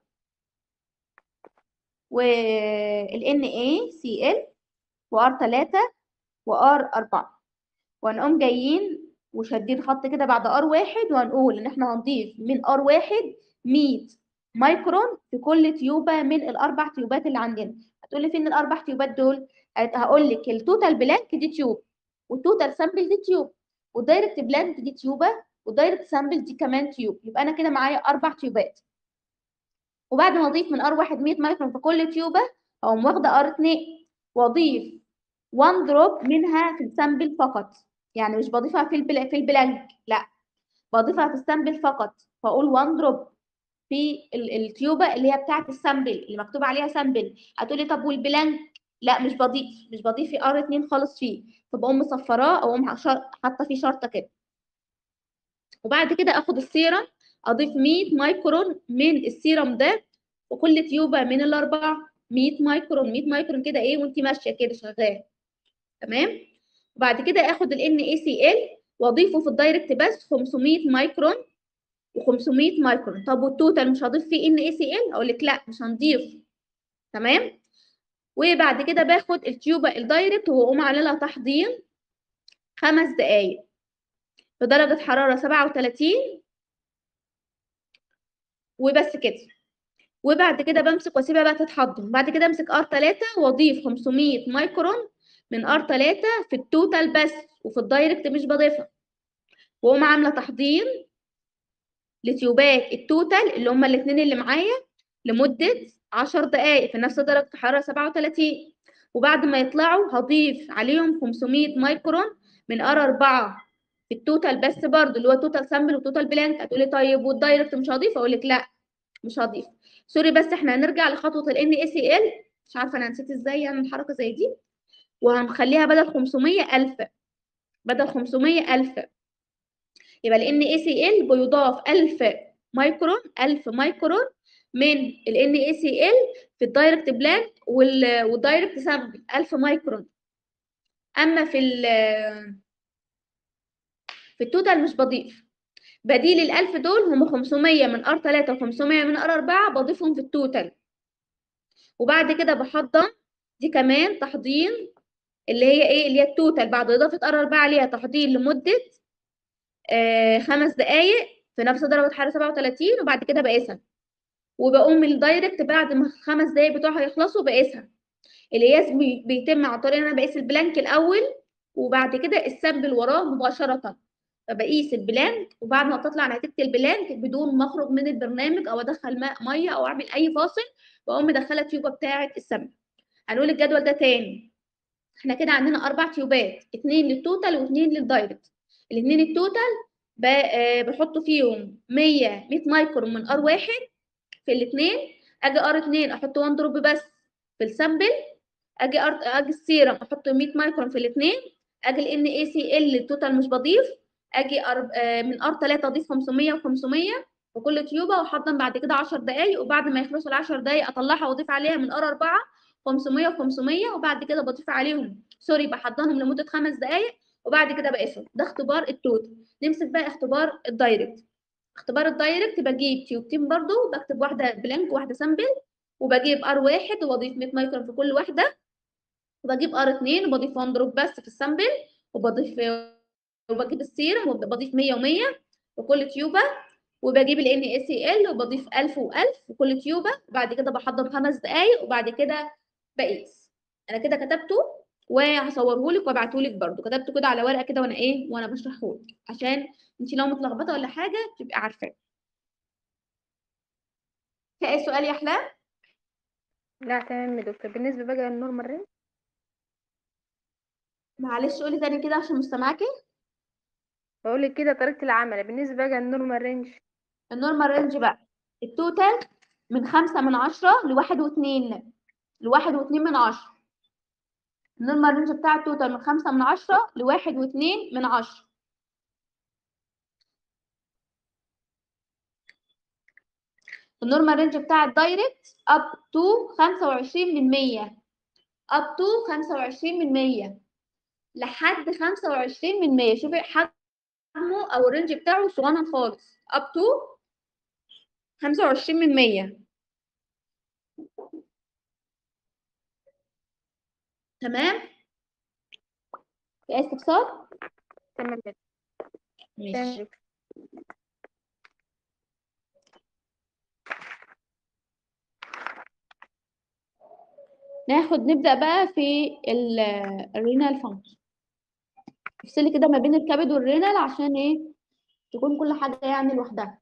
وال NaCl وار تلاتة وار أربعة وهنقوم جايين وشادين خط كده بعد ار واحد وهنقول ان احنا هنضيف من ار واحد 100 مايكرون في كل تيوبه من الاربع تيوبات اللي عندنا هتقولي فين الاربع تيوبات دول هقول لك التوتال بلانك دي تيوب والتوتال سامبل دي تيوب والدايركت بلانك دي تيوبه والدايركت سامبل دي كمان تيوب يبقى انا كده معايا اربع تيوبات وبعد ما اضيف من ار واحد 100 مايكرون في كل تيوبه اقوم واخده ار 2 واضيف 1 دروب منها في السامبل فقط يعني مش بضيفها في البل... في البلانك لا بضيفها في السامبل فقط فاقول 1 دروب في ال- التيوبه اللي هي بتاعه السامبل اللي مكتوب عليها سامبل هتقولي طب والبلانك لا مش بضيف مش بضيف في ار 2 خالص فيه فبقوم مصفراه او اقوم حشر- حاطه فيه شرطه كده وبعد كده اخد السيرم اضيف 100 مايكرون من السيرم ده وكل تيوبه من الاربعه 100 مايكرون 100 مايكرون كده ايه وانت ماشيه كده شغال تمام وبعد كده اخد ال NaCl واضيفه في الدايركت بس 500 مايكرون و500 مايكرون طب والتوتال مش هضيف فيه NaCl اقول لك لا مش هنضيف تمام وبعد كده باخد التيوبه الدايركت واقوم عامله لها تحضير خمس دقايق بدرجه حراره 37 وبس كده وبعد كده بمسك واسيبها بقى تتحضر بعد كده امسك ار 3 واضيف 500 مايكرون من ار 3 في التوتال بس وفي الدايركت مش بضيفها واقوم عامله تحضير لتيوبات التوتال اللي هما الاثنين اللي معايا لمده 10 دقائق في نفس درجه حراره 37 وبعد ما يطلعوا هضيف عليهم 500 مايكرون من ار 4 في التوتال بس برضه اللي هو توتال سامبل وتوتال بلانك هتقولي طيب والدايركت مش هضيف اقول لك لا مش هضيف سوري بس احنا هنرجع لخطوه ال NaCl مش عارفه انا نسيت ازاي اعمل حركه زي دي وهنخليها بدل 500 ألف بدل 500 ألف يبقى ال NaCl بيضاف 1000 مايكرون 1000 مايكرون من ال NaCl في الدايركت بلانك وال والدايركت سامبل 1000 مايكرون اما في ال في التوتال مش بضيف بديل ال 1000 دول هم 500 من ار 3 و500 من ار 4 بضيفهم في التوتال وبعد كده بحضر دي كمان تحضير اللي هي ايه اللي هي التوتال بعد اضافه ار 4 عليها تحضير لمده آه خمس دقائق في نفس درجه حراره 37 وبعد كده بقيسها وبقوم الدايركت بعد ما الخمس دقائق بتوعها يخلصوا بقيسها القياس بي- بيتم عن طريق ان انا بقيس البلانك الاول وبعد كده السامبل وراه مباشره فبقيس البلانك وبعد ما تطلع نتيجه البلانك بدون ما اخرج من البرنامج او ادخل ماء ميه او اعمل اي فاصل بقوم مدخله التيوبه بتاعه السامبل هنقول الجدول ده تاني احنا كده عندنا اربع تيوبات اتنين للتوتال واتنين للدايركت الاتنين التوتال ب- آه، بحط فيهم 100 100 مايكرون من ار واحد في الاتنين اجي ار اتنين احط 1 دروب بس في السامبل اجي ار اجي السيرم احط 100 مايكرون في الاتنين اجي ال ان اي سي ال التوتال مش بضيف اجي أر... آه، من ار 3 اضيف 500 و500 في كل تيوبه واحضن بعد كده 10 دقايق وبعد ما يخلصوا ال 10 دقايق اطلعها واضيف عليها من ار 4 500 و500 وبعد كده بضيف عليهم سوري بحضنهم لمده خمس دقايق وبعد كده بقيسهم ده اختبار التوتال نمسك بقى اختبار الدايركت اختبار الدايركت بجيب تيوبتين برضو بكتب واحده بلانك واحده سامبل وبجيب ار واحد وبضيف 100 مايكرون في كل واحده وبجيب ار 2 وبضيف 1 دروب بس في السامبل وبضيف وبجيب السيرم وبضيف 100 و100 في كل تيوبه وبجيب ال NaCl وبضيف 1000 و1000 في كل تيوبه وبعد كده بحضر خمس دقايق وبعد كده بقيس انا كده كتبته وهصوره لك وابعته لك برده كتبته كده على ورقه كده وانا ايه وانا بشرحه لك عشان انت لو متلخبطه ولا حاجه تبقي عارفاه في اي سؤال يا احلام لا تمام يا دكتور بالنسبة بقى للنورمال رينج معلش قولي تاني كده عشان مش سامعاكي بقول لك كده طريقة العمل بالنسبة بقى للنورمال رينج النورمال رينج بقى التوتال من خمسة من عشرة لواحد واتنين لواحد واتنين من عشرة النورمال رينج بتاع التوتال من خمسة من عشرة لواحد واتنين من عشرة النورمال رينج بتاع الدايركت up to خمسة وعشرين من مية up to خمسة وعشرين من مية لحد خمسة وعشرين من مية شوفي حجمه أو الرينج بتاعه صغنن خالص up to خمسة وعشرين من مية تمام في أي استفسار؟ تمام كده ماشي تمام ناخد نبدأ بقى في الرينال فانكشن افصلي كده ما بين الكبد والرينال عشان ايه تكون كل حاجة يعني لوحدها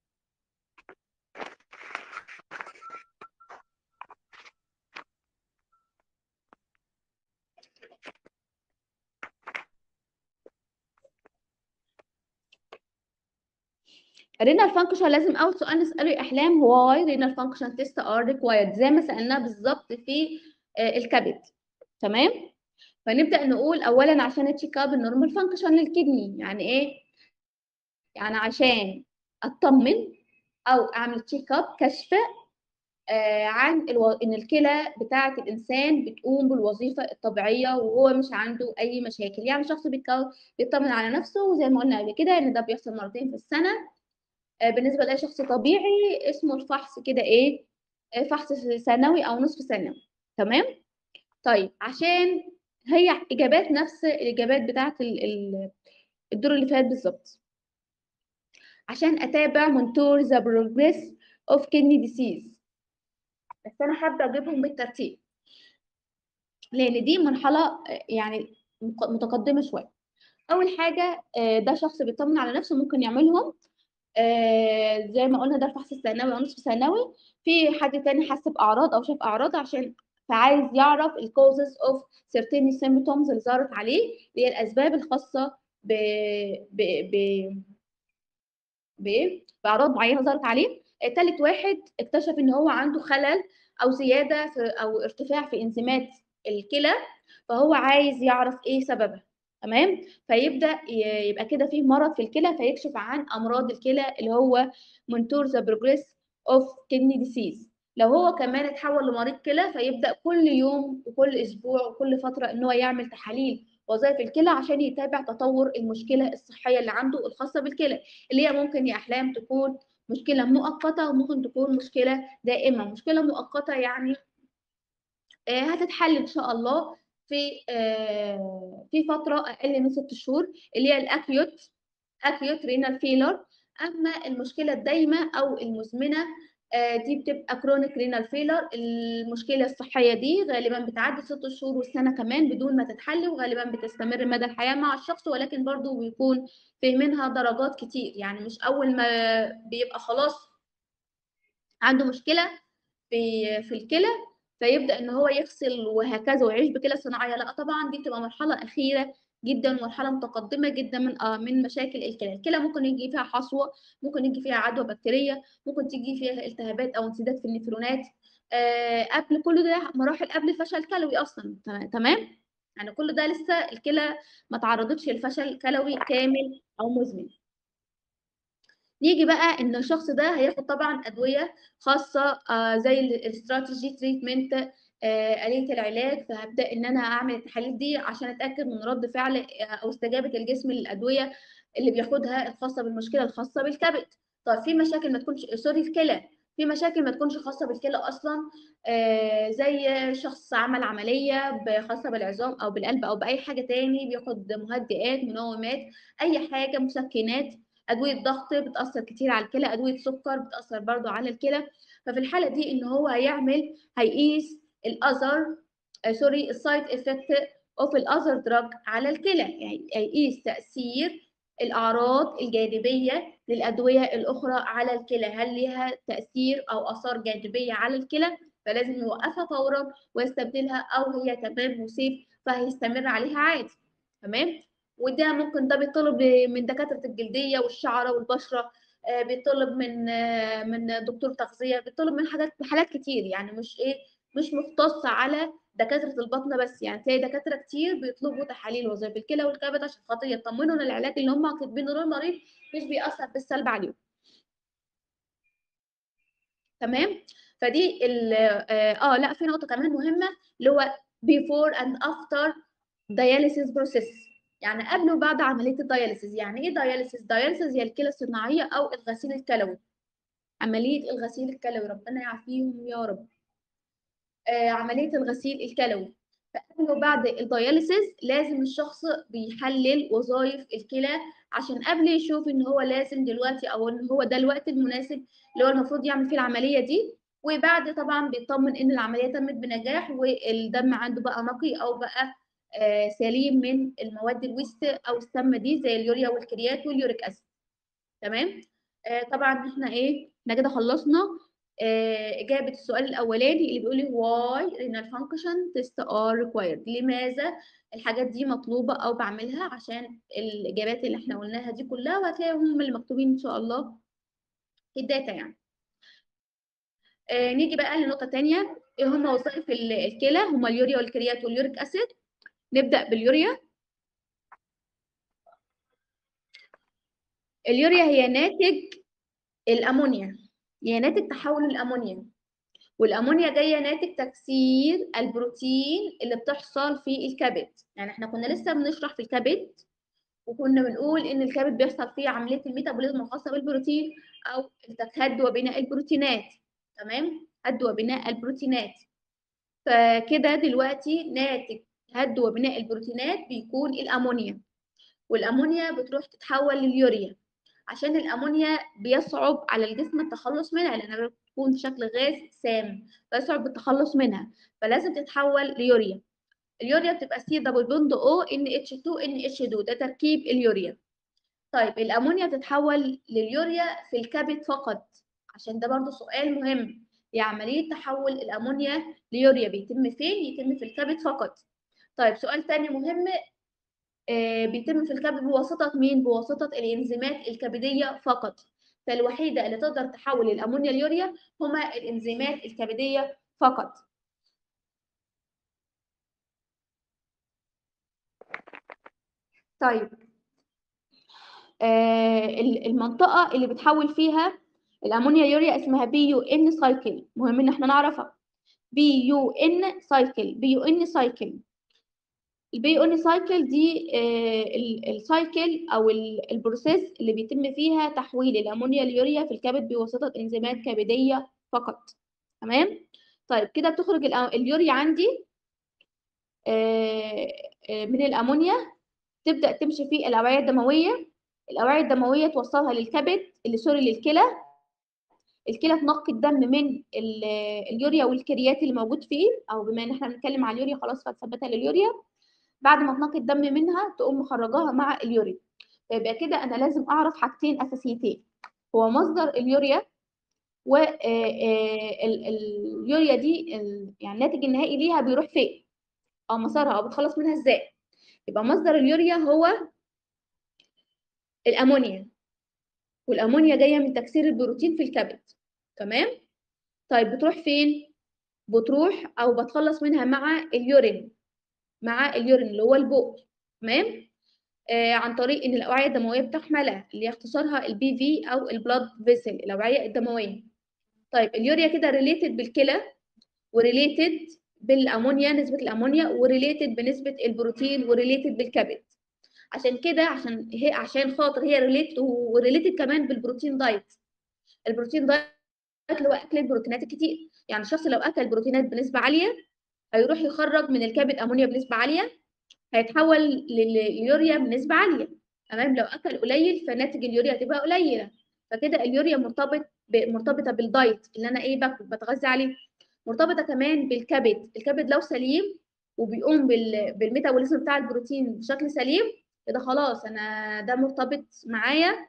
الرينال فانكشن لازم اول سؤال نساله يا احلام واي رينال فانكشن تيست ار ريكوايرد زي ما سالناه بالظبط في آه، الكبد تمام فنبدا نقول اولا عشان اتشيك اب النورمال فانكشن للكدني يعني ايه يعني عشان اطمن او اعمل تشيك اب كشف آه، عن الو... ان الكلى بتاعه الانسان بتقوم بالوظيفه الطبيعيه وهو مش عنده اي مشاكل يعني شخص بيتكو- بيطمن على نفسه وزي ما قلنا قبل كده ان ده بيحصل مرتين في السنه آه، بالنسبه لاي شخص طبيعي اسمه الفحص كده ايه آه، فحص سنوي او نصف سنوي تمام طيب عشان هي اجابات نفس الاجابات بتاعه ال- ال- الدور اللي فات بالظبط عشان اتابع مونتور ذا بروجريس اوف كدني ديسيز بس انا هبدا اجيبهم بالترتيب لان دي مرحله آه، يعني مق- متقدمه شويه اول حاجه آه، ده شخص بيطمن على نفسه ممكن يعملهم آه، زي ما قلنا ده الفحص الثانوي او نصف ثانوي في حد تاني حس باعراض او شاف اعراض عشان فعايز يعرف الكوزز اوف certain symptoms اللي ظهرت عليه اللي هي الاسباب الخاصه ب ب ب ب باعراض معينه ظهرت عليه آه، تالت واحد اكتشف ان هو عنده خلل او زياده في او ارتفاع في انزيمات الكلى فهو عايز يعرف ايه سببها تمام فيبدا ي- يبقى كده فيه مرض في الكلى فيكشف عن امراض الكلى اللي هو منتور ذا بروجريس اوف كدني ديسيز لو هو كمان اتحول لمريض كلى فيبدا كل يوم وكل اسبوع وكل فتره ان هو يعمل تحاليل وظائف الكلى عشان يتابع تطور المشكله الصحيه اللي عنده الخاصه بالكلى اللي هي ممكن يا احلام تكون مشكله مؤقته وممكن تكون مشكله دائمه مشكله مؤقته يعني آه، هتتحل ان شاء الله في آه، في فتره اقل من ست شهور اللي هي الاكيوت اكيوت رينال فيلر اما المشكله الدايمه او المزمنه آه، دي بتبقى كرونيك رينال فيلر المشكله الصحيه دي غالبا بتعدي ست شهور والسنه كمان بدون ما تتحل وغالبا بتستمر مدى الحياه مع الشخص ولكن برضو بيكون في منها درجات كتير يعني مش اول ما بيبقى خلاص عنده مشكله في في الكلى فيبدا ان هو يغسل وهكذا ويعيش بكلى صناعيه لا طبعا دي بتبقى مرحله اخيره جدا مرحله متقدمه جدا من آه من مشاكل الكلى الكلى ممكن يجي فيها حصوه ممكن يجي فيها عدوى بكتيريه ممكن تيجي فيها التهابات او انسداد في النفرونات آه قبل كل ده مراحل قبل فشل كلوي اصلا تمام يعني كل ده لسه الكلى ما تعرضتش لفشل كلوي كامل او مزمن نيجي بقى ان الشخص ده هياخد طبعا ادويه خاصه آه زي الاستراتيجي تريتمنت آه آلية العلاج فهبدا ان انا اعمل التحاليل دي عشان اتاكد من رد فعل آه او استجابه الجسم للادويه اللي بياخدها الخاصه بالمشكله الخاصه بالكبد طيب في مشاكل ما تكونش سوري الكلى في مشاكل ما تكونش خاصه بالكلى اصلا آه زي شخص عمل عمليه خاصه بالعظام او بالقلب او باي حاجه تاني بياخد مهدئات منومات اي حاجه مسكنات ادويه ضغط بتاثر كتير على الكلى ادويه سكر بتاثر برضو على الكلى ففي الحاله دي ان هو هيعمل هيقيس الاذر آه سوري السايد افكت اوف الاذر دراج على الكلى يعني هيقيس تاثير الاعراض الجانبيه للادويه الاخرى على الكلى هل ليها تاثير او اثار جانبيه على الكلى فلازم يوقفها فورا ويستبدلها او هي تمام وسيف فهيستمر عليها عادي تمام وده ممكن ده بيطلب من دكاتره الجلديه والشعره والبشره بيطلب من من دكتور تغذيه بيطلب من حاجات حالات كتير يعني مش ايه مش مختص على دكاتره البطنه بس يعني تلاقي دكاتره كتير بيطلبوا تحاليل وظائف الكلى والكبد عشان خاطر يطمنوا ان العلاج اللي هم كاتبينه للمريض مش بيأثر بالسلب عليهم تمام فدي ال اه لا في نقطه كمان مهمه اللي هو before and after dialysis process يعني قبل وبعد عمليه الدياليسيس يعني ايه دياليسيس دياليسيس هي الكلى الصناعيه او الغسيل الكلوي عمليه الغسيل الكلوي ربنا يعافيهم يا رب آه عمليه الغسيل الكلوي فقبل وبعد الدياليسيس لازم الشخص بيحلل وظائف الكلى عشان قبل يشوف ان هو لازم دلوقتي او ان هو ده الوقت المناسب اللي هو المفروض يعمل فيه العمليه دي وبعد طبعا بيطمن ان العمليه تمت بنجاح والدم عنده بقى نقي او بقى آه سليم من المواد الويست او السامه دي زي اليوريا والكريات واليوريك اسيد تمام آه طبعا احنا ايه احنا كده خلصنا آه اجابه السؤال الاولاني اللي بيقول لي why renal function test are required لماذا الحاجات دي مطلوبه او بعملها عشان الاجابات اللي احنا قلناها دي كلها وهتلاقيهم اللي مكتوبين ان شاء الله في الداتا يعني آه نيجي بقى لنقطه ثانيه ايه هم وظائف الكلى هم اليوريا والكريات واليوريك اسيد نبدأ باليوريا اليوريا هي ناتج الأمونيا هي ناتج تحول الأمونيا والأمونيا جاية ناتج تكسير البروتين اللي بتحصل في الكبد يعني احنا كنا لسه بنشرح في الكبد وكنا بنقول ان الكبد بيحصل فيه عملية الميتابوليزم الخاصة بالبروتين او هد وبناء البروتينات تمام هد وبناء البروتينات فكده دلوقتي ناتج هد وبناء البروتينات بيكون الامونيا والامونيا بتروح تتحول لليوريا عشان الامونيا بيصعب على الجسم التخلص منها لانها بتكون في شكل غاز سام فيصعب التخلص منها فلازم تتحول ليوريا اليوريا بتبقى سي دبل بوند او ان اتش 2 ان اتش 2 ده تركيب اليوريا طيب الامونيا بتتحول لليوريا في الكبد فقط عشان ده برضو سؤال مهم هي عمليه تحول الامونيا ليوريا بيتم فين يتم في الكبد فقط طيب سؤال تاني مهم آه بيتم في الكبد بواسطة مين؟ بواسطة الإنزيمات الكبدية فقط فالوحيدة اللي تقدر تحول الأمونيا اليوريا هما الإنزيمات الكبدية فقط طيب آه المنطقة اللي بتحول فيها الأمونيا يوريا اسمها بي يو إن سايكل مهم إن احنا نعرفها بي يو إن سايكل بي يو إن سايكل البي اون سايكل دي السايكل او البروسيس اللي بيتم فيها تحويل الامونيا اليوريا في الكبد بواسطه انزيمات كبديه فقط تمام طيب كده بتخرج اليوريا عندي من الامونيا تبدا تمشي في الاوعيه الدمويه الاوعيه الدمويه توصلها للكبد اللي سوري للكلى الكلى تنقي الدم من اليوريا والكريات اللي موجود فيه او بما ان احنا بنتكلم على اليوريا خلاص فثبتها لليوريا بعد ما تنقي الدم منها تقوم مخرجاها مع اليوريا فيبقى كده انا لازم اعرف حاجتين اساسيتين هو مصدر اليوريا واليوريا دي ال- يعني الناتج النهائي ليها بيروح فين او مسارها او بتخلص منها ازاي يبقى مصدر اليوريا هو الامونيا والامونيا جايه من تكسير البروتين في الكبد تمام طيب بتروح فين بتروح او بتخلص منها مع اليورين مع اليورين اللي هو البول تمام آه عن طريق ان الاوعيه الدمويه بتحملها اللي هي اختصارها البي في او البلاد فيسل الاوعيه الدمويه طيب اليوريا كده ريليتد بالكلى وريليتد بالامونيا نسبه الامونيا وريليتد بنسبه البروتين وريليتد بالكبد عشان كده عشان هي عشان خاطر هي ريليتد وريليتد كمان بالبروتين دايت البروتين دايت اللي هو اكل البروتينات الكتير يعني الشخص لو اكل بروتينات بنسبه عاليه هيروح يخرج من الكبد امونيا بنسبه عاليه هيتحول لليوريا بنسبه عاليه تمام لو اكل قليل فناتج اليوريا هتبقى قليله فكده اليوريا مرتبط ب- مرتبطه بالدايت اللي انا ايه باكل بتغذى عليه مرتبطه كمان بالكبد الكبد لو سليم وبيقوم بال- بالميتابوليزم بتاع البروتين بشكل سليم كده خلاص انا ده مرتبط معايا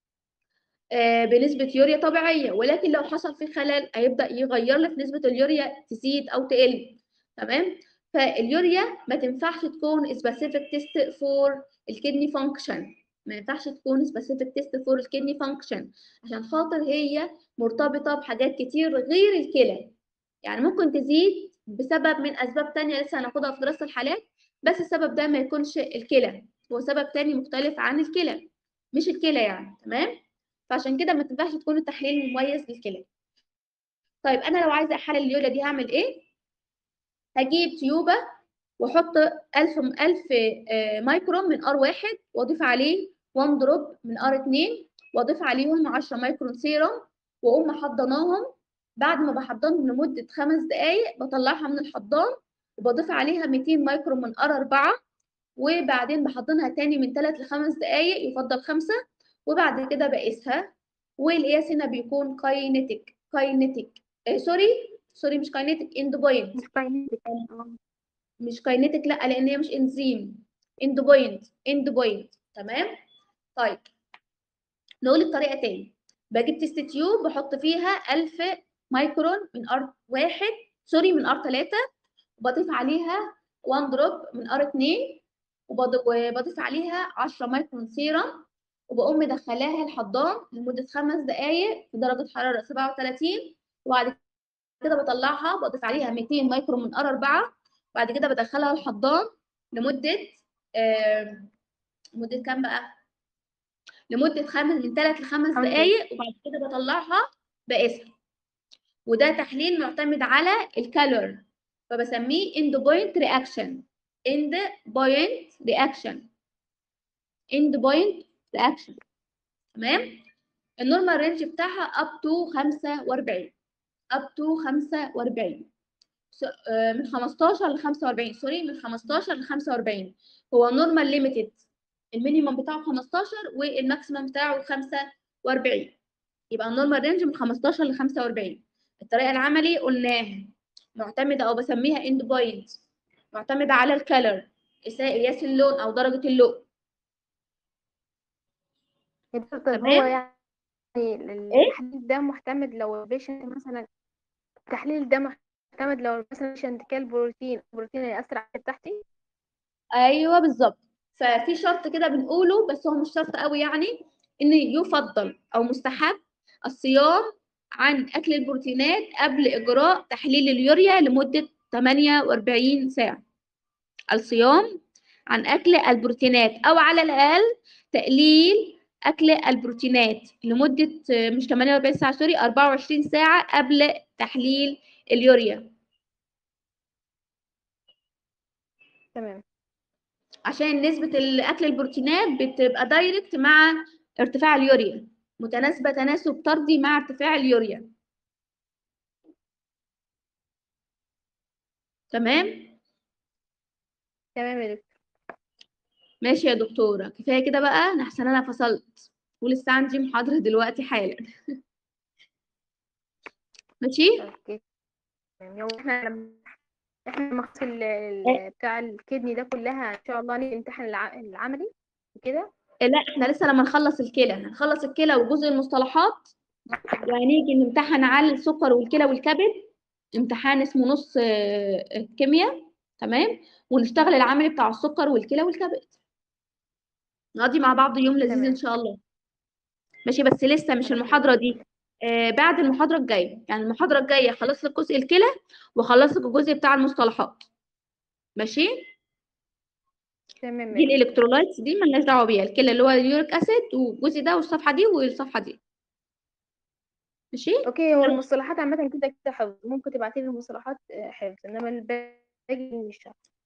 آه، بنسبة يوريا طبيعية ولكن لو حصل فيه خلل هيبدأ يغير لي في نسبة اليوريا تزيد أو تقل تمام فاليوريا ما تنفعش تكون specific test for الكدني function ما ينفعش تكون specific test for الكدني function عشان خاطر هي مرتبطة بحاجات كتير غير الكلى يعني ممكن تزيد بسبب من أسباب تانية لسه هناخدها في دراسة الحالات بس السبب ده ما يكونش الكلى هو سبب تاني مختلف عن الكلى مش الكلى يعني تمام فعشان كده ما تنفعش تكون التحليل مميز للكلى طيب انا لو عايزه احلل اليوريا دي هعمل ايه هجيب تيوبه واحط 1000 1000 آه، مايكرون من ار واحد واضيف عليه 1 دروب من ار 2 واضيف عليهم 10 مايكرون سيرم واقوم محضناهم بعد ما بحضنهم لمده خمس دقائق بطلعها من الحضان وبضيف عليها 200 مايكرون من ار 4 وبعدين بحضنها تاني من 3 ل 5 دقائق يفضل خمسة وبعد كده بقيسها والقياس هنا بيكون كاينيتيك كاينيتيك آه سوري سوري مش كاينيتيك اند بوينت مش كاينتك اه مش كاينيتيك لا لان هي مش انزيم اند بوينت اند بوينت تمام طيب نقول الطريقه تاني بجيب تيست تيوب بحط فيها 1000 مايكرون من ار واحد سوري من ار 3 وبضيف عليها 1 دروب من ار 2 وبض- وبضيف عليها 10 مايكرون سيرم وبقوم مدخلاها الحضان لمدة خمس دقايق في درجة حرارة 37 وبعد كده بطلعها بضيف عليها 200 مايكرون من ار 4 بعد كده بدخلها الحضان لمدة آم، لمدة كام بقى؟ لمدة خمس من 3 ل 5 خمس دقايق وبعد كده بطلعها بقيسها وده تحليل معتمد على الكالور فبسميه end point reaction end point reaction end point reaction تمام النورمال رينج بتاعها up to 45 up to 45 س- آه، من 15 ل 45 سوري من 15 ل 45 هو نورمال ليميتد المينيمم بتاعه 15 والماكسيمم بتاعه 45 يبقى النورمال رينج من 15 ل 45 الطريقه العملي قلناها معتمده او بسميها اند بوينت معتمده على الكالر قياس اللون او درجه اللون يا دكتور تمام. هو يعني إيه؟ التحليل ده معتمد لو البيشنت مثلا التحليل ده معتمد لو مثلا البيشنت كل بروتين البروتين هيأثر على بتاعتي ايوه بالظبط ففي شرط كده بنقوله بس هو مش شرط قوي يعني ان يفضل او مستحب الصيام عن اكل البروتينات قبل اجراء تحليل اليوريا لمده 48 ساعه الصيام عن اكل البروتينات او على الاقل تقليل اكل البروتينات لمده آه، مش 48 ساعه سوري 24 ساعه قبل تحليل اليوريا تمام عشان نسبة ال- أكل البروتينات بتبقى دايركت مع ارتفاع اليوريا متناسبة تناسب طردي مع ارتفاع اليوريا تمام تمام يا دكتور ماشي يا دكتورة كفاية كده بقى أنا أحسن أنا فصلت ولسه عندي محاضرة دلوقتي حالا ماشي اوكي تمام يوم احنا لما احنا لما نخلص ال- ال- بتاع الكدني ده كلها ان شاء الله نمتحن الع- العملي كده لا احنا لسه لما نخلص الكلى هنخلص الكلى وجزء المصطلحات وهنيجي نمتحن على السكر والكلى والكبد امتحان اسمه نص آه، آه، كيمياء تمام ونشتغل العملي بتاع السكر والكلى والكبد نقضي مع بعض يوم لذيذ تمام. ان شاء الله ماشي بس لسه مش المحاضره دي آه بعد المحاضره الجايه يعني المحاضره الجايه خلص لك جزء الكلى وخلص لك الجزء بتاع المصطلحات ماشي تمام دي ماشي. الالكترولايتس دي ملناش دعوه بيها الكلى اللي هو اليوريك اسيد والجزء ده والصفحه دي والصفحه دي ماشي اوكي هو المصطلحات عامة كده كده حفظ ممكن تبعتي لي المصطلحات آه، حفظ انما الباقي مش حفظ